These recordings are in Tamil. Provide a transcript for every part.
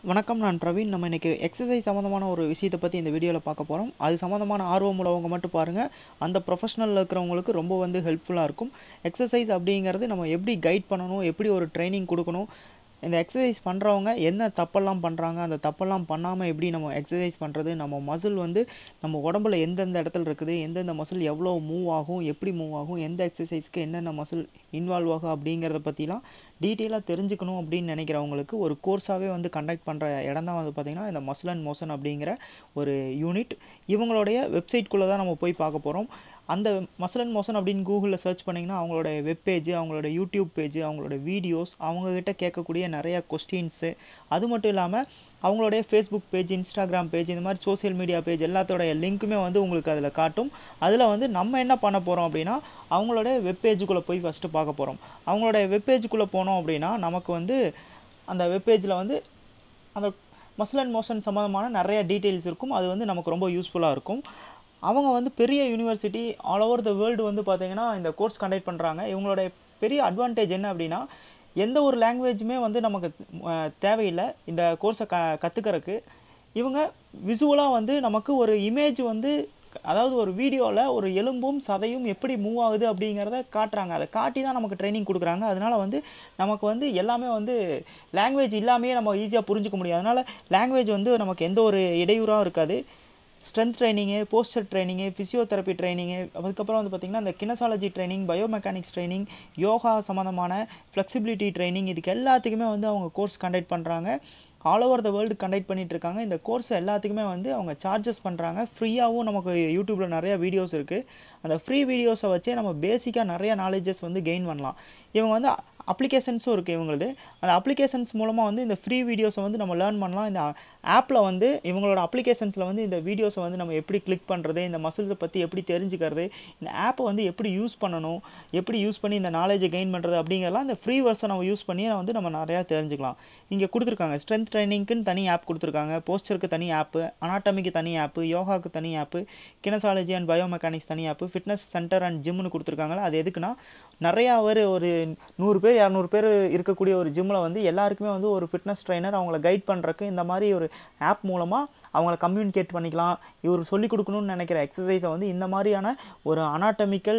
வணக்கம் நான் பிரவீன் நம்ம இன்றைக்கி எக்ஸசைஸ் சம்மந்தமான ஒரு விஷயத்தை பற்றி இந்த வீடியோவில் பார்க்க போகிறோம் அது சம்மந்தமான ஆர்வம் உள்ளவங்க மட்டும் பாருங்கள் அந்த ப்ரொஃபஷனலில் இருக்கிறவங்களுக்கு ரொம்ப வந்து ஹெல்ப்ஃபுல்லாக இருக்கும் எக்ஸசைஸ் அப்படிங்கிறது நம்ம எப்படி கைட் பண்ணணும் எப்படி ஒரு ட்ரைனிங் கொடுக்கணும் இந்த எக்ஸசைஸ் பண்ணுறவங்க என்ன தப்பெல்லாம் பண்ணுறாங்க அந்த தப்பெல்லாம் பண்ணாமல் எப்படி நம்ம எக்ஸசைஸ் பண்ணுறது நம்ம மசில் வந்து நம்ம உடம்புல எந்தெந்த இடத்துல இருக்குது எந்தெந்த மசில் எவ்வளோ மூவ் ஆகும் எப்படி மூவ் ஆகும் எந்த எக்ஸசைஸ்க்கு என்னென்ன மசில் இன்வால்வ் ஆகும் அப்படிங்கிறத பற்றிலாம் டீட்டெயிலாக தெரிஞ்சுக்கணும் அப்படின்னு நினைக்கிறவங்களுக்கு ஒரு கோர்ஸாகவே வந்து கண்டக்ட் பண்ணுற இடம் தான் வந்து பார்த்திங்கன்னா இந்த மசில் அண்ட் மோஷன் அப்படிங்கிற ஒரு யூனிட் இவங்களுடைய வெப்சைட்குள்ளே தான் நம்ம போய் பார்க்க போகிறோம் அந்த மசில் அண்ட் மோஷன் அப்படின்னு கூகுளில் சர்ச் பண்ணிங்கன்னா அவங்களோட வெப் பேஜ் அவங்களோட யூடியூப் பேஜ் அவங்களோட வீடியோஸ் அவங்கக்கிட்ட கேட்கக்கூடிய நிறையா கொஸ்டின்ஸு அது மட்டும் இல்லாமல் அவங்களுடைய ஃபேஸ்புக் பேஜ் இன்ஸ்டாகிராம் பேஜ் இந்த மாதிரி சோஷியல் மீடியா பேஜ் எல்லாத்தோடைய லிங்க்குமே வந்து உங்களுக்கு அதில் காட்டும் அதில் வந்து நம்ம என்ன பண்ண போகிறோம் அப்படின்னா அவங்களோட வெப் பேஜுக்குள்ளே போய் ஃபஸ்ட்டு பார்க்க போகிறோம் அவங்களோட வெப் பேஜுக்குள்ளே போனோம் அப்படின்னா நமக்கு வந்து அந்த வெப் பேஜில் வந்து அந்த மசில் அண்ட் மோஷன் சம்மந்தமான நிறைய டீட்டெயில்ஸ் இருக்கும் அது வந்து நமக்கு ரொம்ப யூஸ்ஃபுல்லாக இருக்கும் அவங்க வந்து பெரிய university all over the world வந்து பார்த்திங்கன்னா இந்த கோர்ஸ் கண்டக்ட் பண்ணுறாங்க இவங்களோட பெரிய அட்வான்டேஜ் என்ன அப்படின்னா எந்த ஒரு லாங்குவேஜுமே வந்து நமக்கு அஹ், தேவையில்லை இந்த கோர்ஸை க கற்றுக்கிறதுக்கு இவங்க விசுவலாக வந்து நமக்கு ஒரு இமேஜ் வந்து அதாவது ஒரு வீடியோவில் ஒரு எலும்பும் சதையும் எப்படி மூவ் ஆகுது அப்படிங்கிறத காட்டுறாங்க அதை காட்டி தான் நமக்கு ட்ரைனிங் கொடுக்குறாங்க அதனால் வந்து நமக்கு வந்து எல்லாமே வந்து லாங்குவேஜ் இல்லாமையே நம்ம ஈஸியாக புரிஞ்சுக்க முடியும் அதனால் லாங்குவேஜ் வந்து நமக்கு எந்த ஒரு இடையூறாகவும் இருக்காது strength training posture training physiotherapy training அதுக்கப்புறம் வந்து பார்த்திங்கன்னா இந்த kinesiology training biomechanics training yoga சம்மந்தமான ஃப்ளெக்சிபிலிட்டி ட்ரைனிங் இதுக்கு எல்லாத்துக்குமே வந்து அவங்க கோர்ஸ் கண்டக்ட் பண்ணுறாங்க all over the world conduct பண்ணிட்டு இருக்காங்க இந்த கோர்ஸ் எல்லாத்துக்குமே வந்து அவங்க சார்ஜஸ் பண்ணுறாங்க ஃப்ரீயாகவும் நமக்கு யூடியூப்பில் நிறைய வீடியோஸ் இருக்குது அந்த ஃப்ரீ வீடியோஸை வச்சே நம்ம பேசிக்காக நிறைய நாலேஜஸ் வந்து கெயின் பண்ணலாம் இவங்க வந்து அப்ளிகேஷன்ஸும் இருக்குது இவங்களது அந்த அப்ளிகேஷன்ஸ் மூலமாக வந்து இந்த ஃப்ரீ வீடியோஸை வந்து நம்ம லேர்ன் பண்ணலாம் இந்த ஆப்பில் வந்து இவங்களோட அப்ளிகேஷன்ஸில் வந்து இந்த வீடியோஸை வந்து நம்ம எப்படி கிளிக் பண்ணுறது இந்த மசில்ஸை பற்றி எப்படி தெரிஞ்சுக்கிறது இந்த ஆப்பை வந்து எப்படி யூஸ் பண்ணணும் எப்படி யூஸ் பண்ணி இந்த நாலேஜை கெயின் பண்ணுறது அப்படிங்கிறலாம் இந்த ஃப்ரீ வெர்ஷன் நம்ம யூஸ் பண்ணி வந்து நம்ம நிறையா தெரிஞ்சுக்கலாம் இங்கே கொடுத்துருக்காங்க ஸ்ட்ரென்த் ட்ரைனிங்க்குன்னு தனி ஆப் கொடுத்துருக்காங்க போஸ்டருக்கு தனி ஆப்பு அனாட்டமிக்கு தனி ஆப்பு யோகாவுக்கு தனி ஆப்பு கினசாலஜி அண்ட் பயோமெக்கானிக்ஸ் தனி ஆப்பு ஃபிட்னஸ் சென்டர் அண்ட் ஜிம்னு கொடுத்துருக்காங்களா அது எதுக்குன்னா நிறையா பேர் ஒரு நூறு பேர் இரநூறு பேர் இருக்கக்கூடிய ஒரு ஜிம்மில் வந்து எல்லாருக்குமே வந்து ஒரு ஃபிட்னஸ் ட்ரைனர் அவங்கள கைட் பண்ணுறக்கு இந்த மாதிரி ஒரு ஆப் மூலமாக அவங்கள கம்யூனிகேட் பண்ணிக்கலாம் இவர் சொல்லிக் கொடுக்கணும்னு நினைக்கிற எக்ஸசைஸை வந்து இந்த மாதிரியான ஒரு அனாட்டமிக்கல்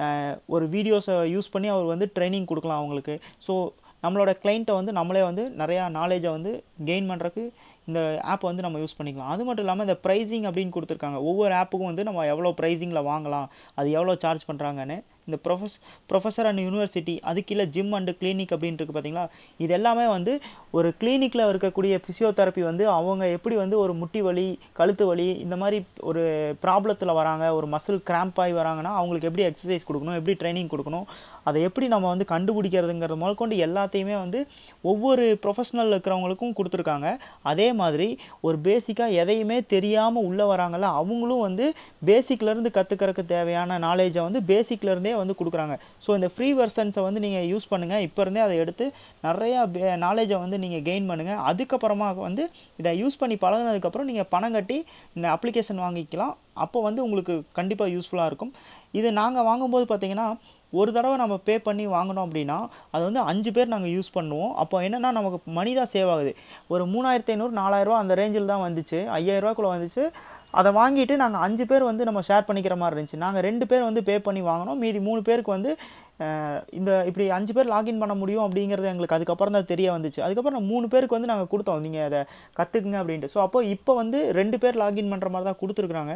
ஒரு வீடியோஸை யூஸ் பண்ணி அவர் வந்து ட்ரைனிங் கொடுக்கலாம் அவங்களுக்கு ஸோ நம்மளோட கிளைண்ட்டை வந்து நம்மளே வந்து நிறையா நாலேஜை வந்து கெயின் பண்ணுறக்கு இந்த ஆப் வந்து நம்ம யூஸ் பண்ணிக்கலாம் அது மட்டும் இல்லாமல் இந்த ப்ரைஸிங் அப்படின்னு கொடுத்துருக்காங்க ஒவ்வொரு ஆப்புக்கும் வந்து நம்ம எவ்வளோ ப்ரைஸிங்கில் வாங்கலாம் அது எவ்வளோ சார்ஜ் பண்ணுறாங்கன்னு இந்த ப்ரொஃபஸ் ப்ரொஃபஸர் அண்ட் யூனிவர்சிட்டி அது கீழே ஜிம் அண்டு கிளினிக் அப்படின்னு இருக்குது பார்த்தீங்களா இது எல்லாமே வந்து ஒரு கிளினிக்கில் இருக்கக்கூடிய ஃபிசியோதெரப்பி வந்து அவங்க எப்படி வந்து ஒரு முட்டி வலி கழுத்து வலி இந்த மாதிரி ஒரு ப்ராப்ளத்தில் வராங்க ஒரு மசில் கிராம்ப் ஆகி வராங்கன்னா அவங்களுக்கு எப்படி எக்ஸசைஸ் கொடுக்கணும் எப்படி ட்ரைனிங் கொடுக்கணும் அதை எப்படி நம்ம வந்து கண்டுபிடிக்கிறதுங்கிறது முதற்கொண்டு எல்லாத்தையுமே வந்து ஒவ்வொரு ப்ரொஃபஷனல் இருக்கிறவங்களுக்கும் கொடுத்துருக்காங்க அதே மாதிரி ஒரு பேசிக்காக எதையுமே தெரியாமல் உள்ளே வராங்கல்ல அவங்களும் வந்து பேசிக்லேருந்து கற்றுக்கிறதுக்கு தேவையான நாலேஜை வந்து பேசிக்லேருந்தே வந்து கொடுக்குறாங்க ஸோ இந்த ஃப்ரீ வெர்ஷன்ஸை வந்து நீங்கள் யூஸ் பண்ணுங்கள் இப்போ இருந்தே அதை எடுத்து நிறையா நாலேஜை வந்து நீங்கள் கெயின் பண்ணுங்கள் அதுக்கப்புறமா வந்து இதை யூஸ் பண்ணி பழகுனதுக்கப்புறம் நீங்கள் பணம் கட்டி இந்த அப்ளிகேஷன் வாங்கிக்கலாம் அப்போ வந்து உங்களுக்கு கண்டிப்பாக யூஸ்ஃபுல்லாக இருக்கும் இது நாங்கள் வாங்கும்போது பார்த்தீங்கன்னா ஒரு தடவை நம்ம பே பண்ணி வாங்கினோம் அப்படின்னா அது வந்து அஞ்சு பேர் நாங்கள் யூஸ் பண்ணுவோம் அப்போ என்னென்னா நமக்கு மணி தான் சேவ் ஆகுது ஒரு மூணாயிரத்தி ஐநூறு நாலாயிரரூவா அந்த ரேஞ்சில் தான் வந்துச்சு ஐயாயிரரூவாக்குள்ளே வந்துச்சு அதை வாங்கிட்டு நாங்கள் அஞ்சு பேர் வந்து நம்ம ஷேர் பண்ணிக்கிற மாதிரி இருந்துச்சு நாங்கள் ரெண்டு பேர் வந்து பே பண்ணி வாங்கினோம் மீதி மூணு பேருக்கு வந்து அஹ், இந்த இப்படி அஞ்சு பேர் லாகின் பண்ண முடியும் அப்படிங்கிறது எங்களுக்கு அதுக்கப்புறம் தான் தெரிய வந்துச்சு அதுக்கப்புறம் நான் மூணு பேருக்கு வந்து நாங்கள் கொடுத்தோம் நீங்கள் அதை கற்றுக்குங்க அப்படின்ட்டு ஸோ அப்போ இப்போ வந்து ரெண்டு பேர் லாகின் பண்ணுற மாதிரி தான் கொடுத்துருக்குறாங்க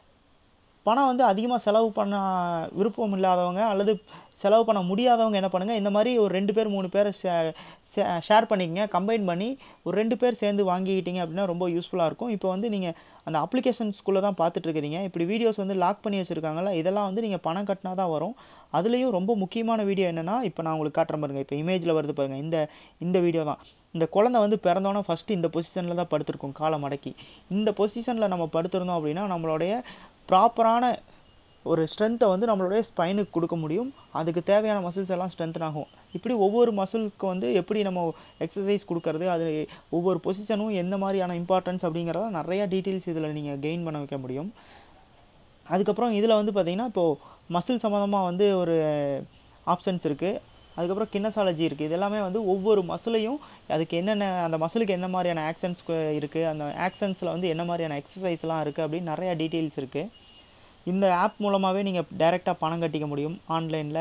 பணம் வந்து அதிகமாக செலவு பண்ண விருப்பம் இல்லாதவங்க அல்லது செலவு பண்ண முடியாதவங்க என்ன பண்ணுங்கள் இந்த மாதிரி ஒரு ரெண்டு பேர் மூணு பேரை ஷேர் பண்ணிக்கங்க கம்பைன் பண்ணி ஒரு ரெண்டு பேர் சேர்ந்து வாங்கிக்கிட்டீங்க அப்படின்னா ரொம்ப யூஸ்ஃபுல்லாக இருக்கும் இப்போ வந்து நீங்கள் அந்த அப்ளிகேஷன்ஸ்குள்ளே தான் பார்த்துட்டு இருக்கிறீங்க இப்படி வீடியோஸ் வந்து லாக் பண்ணி வச்சுருக்காங்கல்ல இதெல்லாம் வந்து நீங்கள் பணம் கட்டினா தான் வரும் அதுலேயும் ரொம்ப முக்கியமான வீடியோ என்னென்னா இப்போ நான் உங்களுக்கு காட்டுறேன் பாருங்க இப்போ இமேஜில் வருது பாருங்க இந்த இந்த வீடியோ தான் இந்த குழந்தை வந்து பிறந்தோன்னே ஃபஸ்ட்டு இந்த பொசிஷனில் தான் படுத்திருக்கும் காலை மடக்கி இந்த பொசிஷனில் நம்ம படுத்திருந்தோம் அப்படின்னா நம்மளுடைய ப்ராப்பரான ஒரு ஸ்ட்ரென்த்தை வந்து நம்மளுடைய ஸ்பைனுக்கு கொடுக்க முடியும் அதுக்கு தேவையான மசில்ஸ் எல்லாம் ஸ்ட்ரென்த்தன் ஆகும் இப்படி ஒவ்வொரு மசிலுக்கு வந்து எப்படி நம்ம எக்ஸசைஸ் கொடுக்கறது அது ஒவ்வொரு பொசிஷனும் எந்த மாதிரியான இம்பார்ட்டன்ஸ் அப்படிங்கிறத நிறையா டீட்டெயில்ஸ் இதில் நீங்கள் கெயின் பண்ண வைக்க முடியும் அதுக்கப்புறம் இதில் வந்து பார்த்திங்கன்னா இப்போது மசில் சம்மந்தமாக வந்து ஒரு ஆப்ஷன்ஸ் இருக்குது அதுக்கப்புறம் கின்னசாலஜி இருக்குது இது எல்லாமே வந்து ஒவ்வொரு மசிலையும் அதுக்கு என்னென்ன அந்த மசிலுக்கு என்ன மாதிரியான ஆக்ஷன்ஸ் இருக்குது அந்த ஆக்ஷன்ஸில் வந்து என்ன மாதிரியான எக்ஸசைஸ்லாம் இருக்குது அப்படின்னு நிறையா டீட்டெயில்ஸ் இருக்குது இந்த ஆப் மூலமாகவே நீங்கள் டைரெக்டாக பணம் கட்டிக்க முடியும் ஆன்லைனில்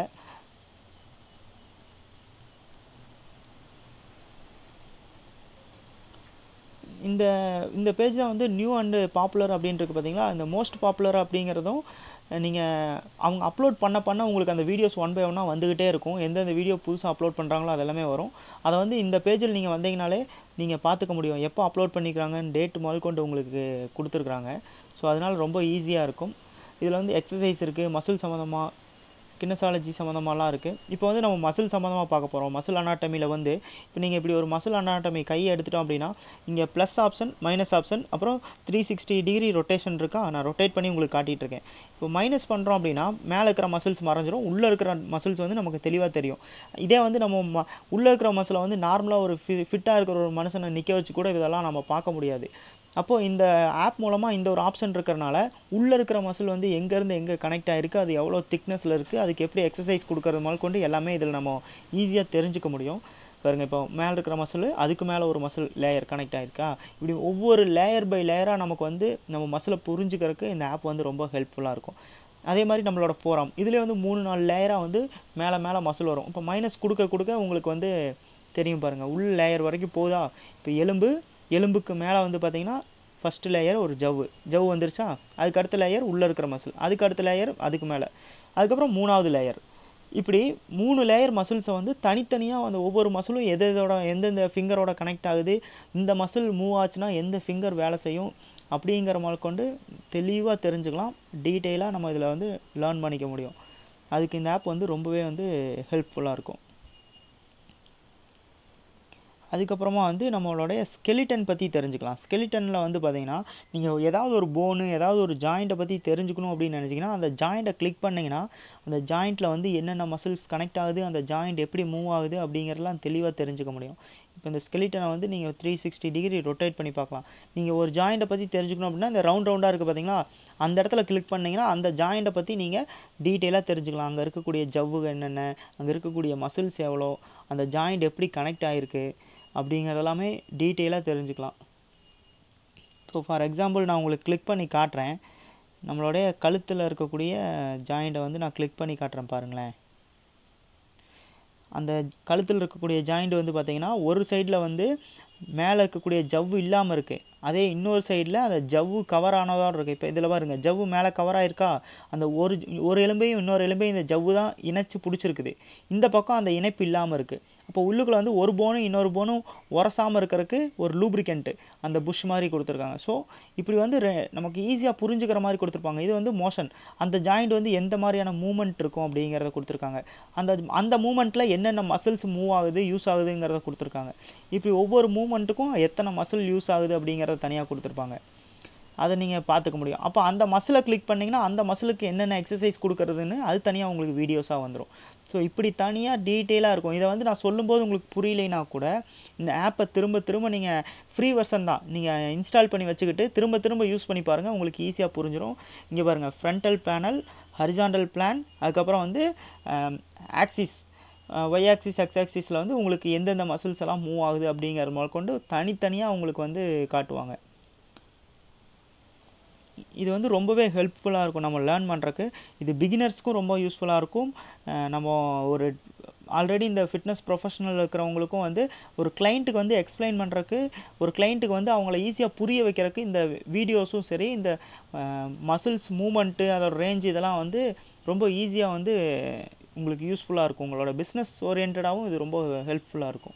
இந்த இந்த பேஜ் தான் வந்து நியூ அண்டு பாப்புலர் அப்படின்ட்டு பார்த்தீங்களா இந்த மோஸ்ட் பாப்புலர் அப்படிங்கிறதும் நீங்கள் அவங்க அப்லோட் பண்ண பண்ண உங்களுக்கு அந்த வீடியோஸ் ஒன் பை ஒன்னாக வந்துக்கிட்டே இருக்கும் எந்தெந்த வீடியோ புதுசாக அப்லோட் பண்ணுறாங்களோ அது எல்லாமே வரும் அதை வந்து இந்த பேஜில் நீங்கள் வந்தீங்கனாலே நீங்கள் பார்த்துக்க முடியும் எப்போ அப்லோட் பண்ணிக்கிறாங்கன்னு டேட் முதல் கொண்டு உங்களுக்கு கொடுத்துருக்குறாங்க ஸோ அதனால் ரொம்ப ஈஸியாக இருக்கும் இதில் வந்து எக்ஸசைஸ் இருக்குது மசில் சம்மந்தமாக கினசாலஜி சம்மந்தமாலாம் இருக்குது இப்போ வந்து நம்ம மசில் சம்மந்தமாக பார்க்க போகிறோம் மசில் அனாட்டமியில் வந்து இப்போ நீங்கள் இப்படி ஒரு மசில் அனாட்டமி கையை எடுத்துட்டோம் அப்படின்னா இங்கே ப்ளஸ் ஆப்ஷன் மைனஸ் ஆப்ஷன் அப்புறம் த்ரீ சிக்ஸ்டி டிகிரி ரொட்டேஷன் இருக்கா நான் ரொட்டேட் பண்ணி உங்களுக்கு காட்டிகிட்டு இருக்கேன் இப்போ மைனஸ் பண்ணுறோம் அப்படின்னா மேலே இருக்கிற மசில்ஸ் மறைஞ்சிரும் உள்ளே இருக்கிற மசில்ஸ் வந்து நமக்கு தெளிவாக தெரியும் இதே வந்து நம்ம ம உள்ளே இருக்கிற மசிலை வந்து நார்மலாக ஒரு ஃபி ஃபிட்டாக இருக்கிற ஒரு மனுஷனை நிற்க வச்சு கூட இதெல்லாம் நம்ம பார்க்க முடியாது அப்போது இந்த ஆப் மூலமாக இந்த ஒரு ஆப்ஷன் இருக்கிறனால உள்ளே இருக்கிற மசில் வந்து எங்கேருந்து எங்கே கனெக்ட் ஆகிருக்கு அது எவ்வளோ திக்னஸில் இருக்குது அதுக்கு எப்படி எக்ஸசைஸ் கொடுக்கறது முதல் கொண்டு எல்லாமே இதில் நம்ம ஈஸியாக தெரிஞ்சுக்க முடியும் பாருங்கள் இப்போ மேலே இருக்கிற மசில் அதுக்கு மேலே ஒரு மசில் லேயர் கனெக்ட் ஆகிருக்கா இப்படி ஒவ்வொரு லேயர் பை லேயராக நமக்கு வந்து நம்ம மசிலை புரிஞ்சுக்கிறதுக்கு இந்த ஆப் வந்து ரொம்ப ஹெல்ப்ஃபுல்லாக இருக்கும் அதே மாதிரி நம்மளோட ஃபோரம் இதுலேயே வந்து மூணு நாலு லேயராக வந்து மேலே மேலே மசில் வரும் இப்போ மைனஸ் கொடுக்க கொடுக்க உங்களுக்கு வந்து தெரியும் பாருங்கள் உள் லேயர் வரைக்கும் போதா இப்போ எலும்பு எலும்புக்கு மேலே வந்து பார்த்திங்கன்னா ஃபஸ்ட்டு லேயர் ஒரு ஜவ்வு ஜவ்வு வந்துருச்சா அதுக்கு அடுத்த லேயர் உள்ளே இருக்கிற மசில் அதுக்கு அடுத்த லேயர் அதுக்கு மேலே அதுக்கப்புறம் மூணாவது லேயர் இப்படி மூணு லேயர் மசில்ஸை வந்து தனித்தனியாக அந்த ஒவ்வொரு மசிலும் எது எதோட எந்தெந்த ஃபிங்கரோட கனெக்ட் ஆகுது இந்த மசில் மூவ் ஆச்சுன்னா எந்த ஃபிங்கர் வேலை செய்யும் அப்படிங்கிற மாதிரி கொண்டு தெளிவாக தெரிஞ்சுக்கலாம் டீட்டெயிலாக நம்ம இதில் வந்து லேர்ன் பண்ணிக்க முடியும் அதுக்கு இந்த ஆப் வந்து ரொம்பவே வந்து ஹெல்ப்ஃபுல்லாக இருக்கும் அதுக்கப்புறமா வந்து நம்மளுடைய ஸ்கெலிட்டன் பற்றி தெரிஞ்சுக்கலாம் ஸ்கெலிட்டனில் வந்து பார்த்தீங்கன்னா நீங்கள் ஏதாவது ஒரு போனு ஏதாவது ஒரு ஜாயிண்ட்டை பற்றி தெரிஞ்சுக்கணும் அப்படின்னு நினச்சிங்கன்னா அந்த ஜாயிண்ட்டை கிளிக் பண்ணிங்கன்னா அந்த ஜாயிண்ட்டில் வந்து என்னென்ன மசில்ஸ் கனெக்ட் ஆகுது அந்த ஜாயிண்ட் எப்படி மூவ் ஆகுது அப்படிங்கிறதெல்லாம் தெளிவாக தெரிஞ்சுக்க முடியும் இப்போ இந்த ஸ்கெலிட்டனை வந்து நீங்கள் த்ரீ சிக்ஸ்டி டிகிரி ரொட்டேட் பண்ணி பார்க்கலாம் நீங்கள் ஒரு ஜாயிண்ட்டை பற்றி தெரிஞ்சுக்கணும் அப்படின்னா இந்த ரவுண்ட் ரவுண்டாக இருக்குது பார்த்தீங்களா அந்த இடத்துல கிளிக் பண்ணிங்கன்னா அந்த ஜாயிண்ட்டை பற்றி நீங்கள் டீட்டெயிலாக தெரிஞ்சுக்கலாம் அங்கே இருக்கக்கூடிய ஜவ்வுகள் என்னென்ன அங்கே இருக்கக்கூடிய மசில்ஸ் எவ்வளோ அந்த ஜாயிண்ட் எப்படி கனெக்ட் ஆகிருக்கு அப்படிங்கிறதெல்லாமே டீட்டெயிலாக தெரிஞ்சுக்கலாம் ஸோ ஃபார் எக்ஸாம்பிள் நான் உங்களுக்கு கிளிக் பண்ணி காட்டுறேன் நம்மளுடைய கழுத்தில் இருக்கக்கூடிய ஜாயிண்ட்டை வந்து நான் கிளிக் பண்ணி காட்டுறேன் பாருங்களேன் அந்த கழுத்தில் இருக்கக்கூடிய ஜாயிண்ட் வந்து பார்த்திங்கன்னா ஒரு சைடில் வந்து மேலே இருக்கக்கூடிய ஜவ்வு இல்லாமல் இருக்குது அதே இன்னொரு சைடில் அந்த ஜவ்வு கவர் ஆனதாக இருக்குது இப்போ இதில் பாருங்கள் ஜவ்வு மேலே கவர் ஆயிருக்கா அந்த ஒரு ஒரு எலும்பையும் இன்னொரு எலும்பையும் இந்த ஜவ்வு தான் இணைச்சி பிடிச்சிருக்குது இந்த பக்கம் அந்த இணைப்பு இல்லாமல் இருக்குது அப்போ உள்ளுக்குள்ளே வந்து ஒரு போனும் இன்னொரு போனும் உரசாமல் இருக்கிறதுக்கு ஒரு லூப்ரிகண்ட்டு அந்த புஷ் மாதிரி கொடுத்துருக்காங்க ஸோ இப்படி வந்து ரெ- நமக்கு ஈஸியாக புரிஞ்சுக்கிற மாதிரி கொடுத்துருப்பாங்க இது வந்து மோஷன் அந்த ஜாயிண்ட் வந்து எந்த மாதிரியான மூமெண்ட் இருக்கும் அப்படிங்கிறத கொடுத்துருக்காங்க அந்த அந்த மூமெண்ட்டில் என்னென்ன மசில்ஸ் மூவ் ஆகுது யூஸ் ஆகுதுங்கிறத கொடுத்துருக்காங்க இப்படி ஒவ்வொரு மூமெண்ட்டுக்கும் எத்தனை மசில் யூஸ் ஆகுது அப்படிங்கிறத தனியாக கொடுத்துருப்பாங்க அதை நீங்கள் பார்த்துக்க முடியும் அப்போ அந்த மசிலை கிளிக் பண்ணிங்கன்னா அந்த மசிலுக்கு என்னென்ன எக்ஸசைஸ் கொடுக்குறதுன்னு அது தனியாக உங்களுக்கு வீடியோஸாக வந்துடும் ஸோ இப்படி தனியாக டீட்டெயிலாக இருக்கும் இதை வந்து நான் சொல்லும்போது உங்களுக்கு புரியலைனா கூட இந்த ஆப்பை திரும்ப திரும்ப நீங்கள் ஃப்ரீ வெர்ஷன் தான் நீங்கள் இன்ஸ்டால் பண்ணி வச்சுக்கிட்டு திரும்ப திரும்ப யூஸ் பண்ணி பாருங்கள் உங்களுக்கு ஈஸியாக புரிஞ்சிடும் இங்கே பாருங்கள் ஃப்ரண்டல் பேனல் ஹரிசாண்டல் பிளான் அதுக்கப்புறம் வந்து ஆக்சிஸ் ஒய் ஆக்சிஸ் எக்ஸ் ஆக்சிஸில் வந்து உங்களுக்கு எந்தெந்த மசில்ஸ் எல்லாம் மூவ் ஆகுது அப்படிங்கிற முதல் கொண்டு தனித்தனியாக உங்களுக்கு வந்து காட்டுவாங்க இது வந்து ரொம்பவே ஹெல்ப்ஃபுல்லாக இருக்கும் நம்ம லேர்ன் பண்ணுறக்கு இது பிகினர்ஸ்க்கும் ரொம்ப யூஸ்ஃபுல்லாக இருக்கும் அஹ் நம்ம ஒரு ஆல்ரெடி இந்த ஃபிட்னஸ் ப்ரொஃபஷனல் இருக்கிறவங்களுக்கும் வந்து ஒரு கிளைண்ட்டுக்கு வந்து எக்ஸ்பிளைன் பண்ணுறக்கு ஒரு கிளைண்ட்டுக்கு வந்து அவங்கள ஈஸியாக புரிய வைக்கிறதுக்கு இந்த வீடியோஸும் சரி இந்த மசில்ஸ் மூமெண்ட்டு அதோட ரேஞ்ச் இதெல்லாம் வந்து ரொம்ப ஈஸியாக வந்து உங்களுக்கு யூஸ்ஃபுல்லாக இருக்கும் உங்களோட பிஸ்னஸ் ஓரியன்டாகவும் இது ரொம்ப ஹெல்ப்ஃபுல்லாக இருக்கும்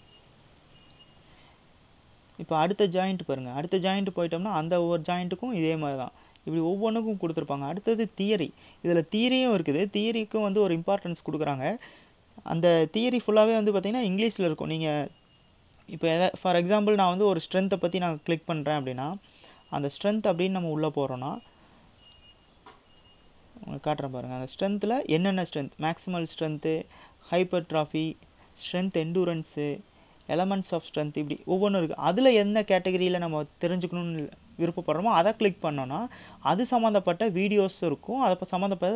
இப்போ அடுத்த ஜாயிண்ட் பாருங்கள் அடுத்த ஜாயிண்ட் போயிட்டோம்னா அந்த ஒவ்வொரு ஜாயிண்ட்டுக்கும் இதே மாதிரி தான் இப்படி ஒவ்வொன்றுக்கும் கொடுத்துருப்பாங்க அடுத்தது தியரி இதில் தியரியும் இருக்குது தியரிக்கும் வந்து ஒரு இம்பார்ட்டன்ஸ் கொடுக்குறாங்க அந்த தியரி ஃபுல்லாகவே வந்து பார்த்திங்கன்னா இங்கிலீஷில் இருக்கும் நீங்கள் இப்போ எதா ஃபார் எக்ஸாம்பிள் நான் வந்து ஒரு ஸ்ட்ரென்த்தை பற்றி நான் கிளிக் பண்ணுறேன் அப்படின்னா அந்த ஸ்ட்ரென்த் அப்படின்னு நம்ம உள்ளே போகிறோன்னா உங்களுக்கு காட்டுறேன் பாருங்கள் அந்த ஸ்ட்ரென்த்தில் என்னென்ன strength maximal strength hypertrophy strength endurance elements of strength இப்படி ஒவ்வொன்றும் இருக்குது அதில் என்ன கேட்டகரியில் நம்ம தெரிஞ்சுக்கணும்னு விருப்பப்படுறோமோ அதை கிளிக் பண்ணோன்னா அது சம்மந்தப்பட்ட வீடியோஸ் இருக்கும் அதை சம்மந்தப்பட்ட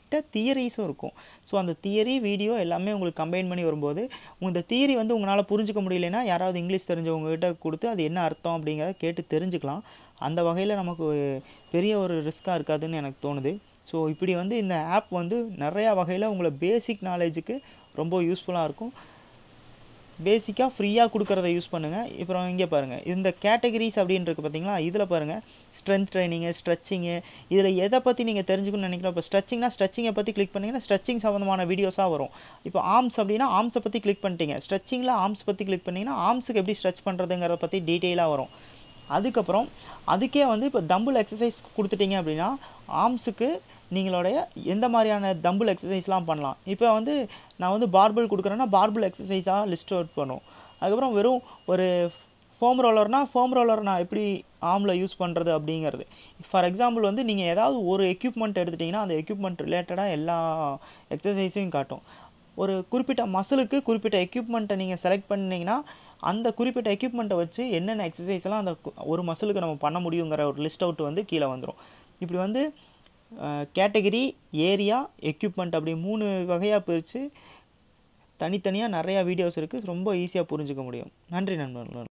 கிட்ட தியரிஸும் இருக்கும் ஸோ அந்த தியரி வீடியோ எல்லாமே உங்களுக்கு கம்பைன் பண்ணி வரும்போது இந்த தியரி வந்து உங்களால் புரிஞ்சுக்க முடியலன்னா யாராவது இங்கிலீஷ் தெரிஞ்சவங்க கிட்ட கொடுத்து அது என்ன அர்த்தம் அப்படிங்கிறத கேட்டு தெரிஞ்சுக்கலாம் அந்த வகையில் நமக்கு பெரிய ஒரு ரிஸ்க்காக இருக்காதுன்னு எனக்கு தோணுது ஸோ இப்படி வந்து இந்த ஆப் வந்து நிறையா வகையில் உங்களை பேசிக் நாலேஜுக்கு ரொம்ப யூஸ்ஃபுல்லாக இருக்கும் பேசிக்காக ஃப்ரீயாக கொடுக்குறத யூஸ் பண்ணுங்கள் அப்புறம் இங்கே பாருங்கள் இந்த கேட்டகரிஸ் அப்படின்னு இருக்குது பார்த்தீங்களா இதில் பாருங்கள் ஸ்ட்ரென்த் ட்ரைனிங்கு ஸ்ட்ரெச்சிங்கு இதில் எதை பற்றி நீங்கள் தெரிஞ்சுக்கணும்னு நினைக்கிறோம் இப்போ ஸ்ட்ரெச்சிங்னா ஸ்ட்ரெச்சிங்கை பற்றி கிளிக் பண்ணிங்கன்னா ஸ்ட்ரெச்சிங் சம்மந்தமான வீடியோஸாக வரும் இப்போ ஆர்ம்ஸ் அப்படின்னா ஆர்ம்ஸை பற்றி கிளிக் பண்ணிட்டீங்க ஸ்ட்ரெச்சிங்கில் ஆர்ம்ஸ் பற்றி கிளிக் பண்ணிங்கன்னா ஆர்ம்ஸுக்கு எப்படி ஸ்ட்ரெச் பண்ணுறதுங்கிறத பற்றி டீட்டெயிலாக வரும் அதுக்கப்புறம் அதுக்கே வந்து இப்போ தம்பிள் எக்ஸசைஸ் கொடுத்துட்டீங்க அப்படின்னா ஆர்ம்ஸுக்கு நீங்களுடைய எந்த மாதிரியான தம்பிள் எக்ஸசைஸ்லாம் பண்ணலாம் இப்போ வந்து நான் வந்து பார்பிள் கொடுக்குறேன்னா பார்பிள் எக்ஸசைஸாக லிஸ்ட் அவுட் பண்ணும் அதுக்கப்புறம் வெறும் ஒரு ஃபோம் ரோலர்னால் ஃபோம் ரோலர் நான் எப்படி ஆர்மில் யூஸ் பண்ணுறது அப்படிங்கிறது ஃபார் எக்ஸாம்பிள் வந்து நீங்கள் ஏதாவது ஒரு எக்யூப்மெண்ட் எடுத்துட்டிங்கன்னா அந்த எக்யூப்மெண்ட் ரிலேட்டடாக எல்லா எக்ஸசைஸையும் காட்டும் ஒரு குறிப்பிட்ட மசிலுக்கு குறிப்பிட்ட எக்யூப்மெண்ட்டை நீங்கள் செலக்ட் பண்ணிங்கன்னா அந்த குறிப்பிட்ட எக்யூப்மெண்ட்டை வச்சு என்னென்ன எக்ஸசைஸ்லாம் அந்த ஒரு மசிலுக்கு நம்ம பண்ண முடியுங்கிற ஒரு லிஸ்ட் அவுட் வந்து கீழே வந்துடும் இப்படி வந்து கேட்டகரி ஏரியா எக்யூப்மெண்ட் அப்படி மூணு வகையாக பிரித்து தனித்தனியாக நிறையா வீடியோஸ் இருக்குது ரொம்ப ஈஸியாக புரிஞ்சுக்க முடியும் நன்றி நண்பர்கள்